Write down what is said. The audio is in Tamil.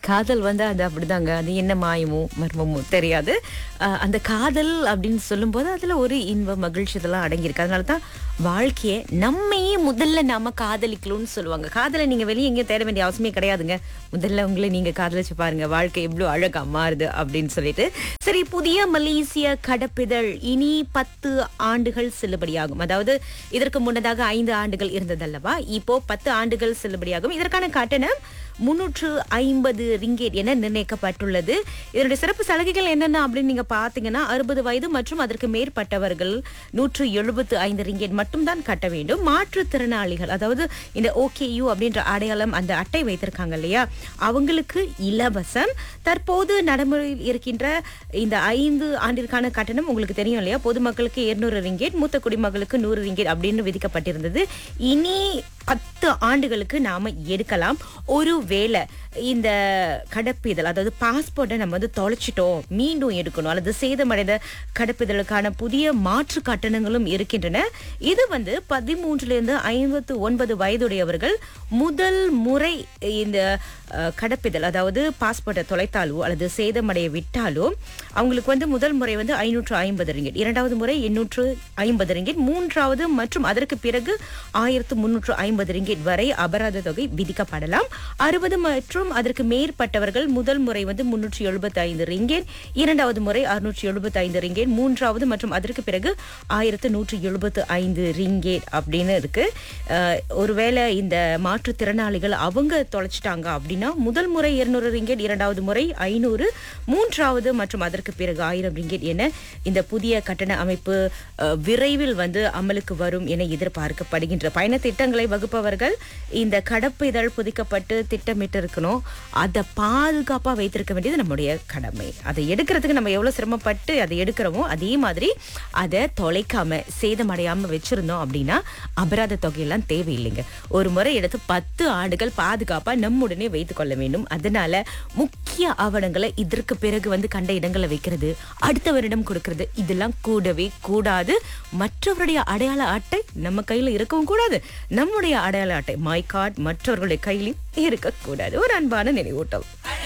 காதல் வந்து அது அப்படிதாங்க அது என்ன மாயமோ மர்மமோ தெரியாது அஹ், அந்த காதல் அப்படின்னு சொல்லும்போது அதுல ஒரு இன்ப மகிழ்ச்சி இதெல்லாம் அடங்கியிருக்கு அதனால தான் வாழ்க்கையை நம்மையே முதல்ல நாம காதலிக்கணும்னு சொல்லுவாங்க காதலை நீங்க வெளியே எங்கேயும் தேட வேண்டிய அவசியமே கிடையாதுங்க முதல்ல உங்களை நீங்க காதலிச்சு பாருங்க வாழ்க்கை எவ்வளவு அழகா மாறுது அப்படின்னு சொல்லிட்டு சரி புதிய மலேசிய கடப்பிதழ் இனி பத்து ஆண்டுகள் செல்லுபடியாகும் அதாவது இதற்கு முன்னதாக ஐந்து ஆண்டுகள் இருந்ததல்லவா இப்போ பத்து ஆண்டுகள் செல்லுபடியாகும் இதற்கான கட்டணம் முன்னூற்று ஐம்பது ரிங்கேட் என நிர்ணயிக்கப்பட்டுள்ளது இதனுடைய சிறப்பு சலுகைகள் என்னென்ன அப்படின்னு நீங்க பாத்தீங்கன்னா அறுபது வயது மற்றும் அதற்கு மேற்பட்டவர்கள் நூற்று எழுபத்து ஐந்து ரிங்கேட் மட்டும்தான் கட்ட வேண்டும் மாற்றுத்திறனாளிகள் அதாவது இந்த ஓகேயு அப்படின்ற அடையாளம் அந்த அட்டை வைத்திருக்காங்க இல்லையா அவங்களுக்கு இலவசம் தற்போது நடைமுறையில் இருக்கின்ற இந்த ஐந்து ஆண்டிற்கான கட்டணம் உங்களுக்கு தெரியும் இல்லையா பொதுமக்களுக்கு இருநூறு ரிங்கேட் மூத்த குடிமக்களுக்கு நூறு ரிங்கேட் அப்படின்னு விதிக்கப்பட்டிருந்தது இனி பத்து ஆண்டுகளுக்கு நாம எடுக்கலாம் ஒருவேளை இந்த கடப்பிதழ் அதாவது பாஸ்போர்ட்டை நம்ம வந்து தொலைச்சிட்டோம் மீண்டும் எடுக்கணும் அல்லது சேதமடைந்த கடப்பிதழுக்கான புதிய மாற்று கட்டணங்களும் இருக்கின்றன இது வந்து பதிமூன்றுல இருந்து ஐம்பத்து ஒன்பது வயதுடையவர்கள் முதல் முறை இந்த அஹ், கடப்பிதழ் அதாவது பாஸ்போர்ட்டை தொலைத்தாலோ அல்லது சேதமடைய விட்டாலோ அவங்களுக்கு வந்து முதல் முறை வந்து ஐநூற்று ஐம்பது ரிங்கிட் இரண்டாவது முறை எண்ணூற்று ஐம்பது ரிங்கிட் மூன்றாவது மற்றும் அதற்கு பிறகு ஆயிரத்து முன்னூற்று ஐம்பது ரிங்கிட் வரை அபராத தொகை விதிக்கப்படலாம் அறுபது மற்றும் அதற்கு மேற்பட்டவர்கள் முதல் முறை வந்து முன்னூற்றி எழுபத்தி ஐந்து ரிங்கேட் இரண்டாவது முறை அறுநூற்றி எழுபத்தி ஐந்து ரிங்கேட் மூன்றாவது மற்றும் அதற்கு பிறகு ஆயிரத்து நூற்றி எழுபத்து ஐந்து ரிங்கேட் அப்படின்னு இருக்கு அஹ், ஒருவேளை இந்த மாற்றுத்திறனாளிகள் அவங்க தொலைச்சிட்டாங்க அப்படின்னா முதல் முறை இருநூறு ரிங்கேட் இரண்டாவது முறை ஐநூறு மூன்றாவது மற்றும் அதற்கு பிறகு ஆயிரம் ரிங்கேட் என இந்த புதிய கட்டண அமைப்பு அஹ், விரைவில் வந்து அமலுக்கு வரும் என எதிர்பார்க்கப்படுகின்ற பயண திட்டங்களை வகுப்பவர்கள் இந்த கடப்பு இதழ் புதிக்கப்பட்டு திட்டமிட்டு இருக்கணும் அதை பாதுகாப்பா வைத்திருக்க வேண்டியது நம்முடைய கடமை அதை எடுக்கிறதுக்கு நம்ம எவ்வளவு சிரமப்பட்டு அதை எடுக்கிறோமோ அதே மாதிரி அதை தொலைக்காம சேதமடையாம வச்சிருந்தோம் அப்படின்னா அபராத தொகையெல்லாம் தேவையில்லைங்க ஒரு முறை எடுத்து பத்து ஆண்டுகள் பாதுகாப்பா நம்முடனே வைத்துக் கொள்ள வேண்டும் அதனால முக்கிய ஆவணங்களை இதற்கு பிறகு வந்து கண்ட இடங்களை வைக்கிறது அடுத்தவரிடம் கொடுக்கிறது இதெல்லாம் கூடவே கூடாது மற்றவருடைய அடையாள அட்டை நம்ம கையில இருக்கவும் கூடாது நம்முடைய அடையாள அட்டை மை கார்டு மற்றவர்களுடைய கையிலும் இருக்கக்கூடாது ஒரு அன்பான நினைவூட்டம்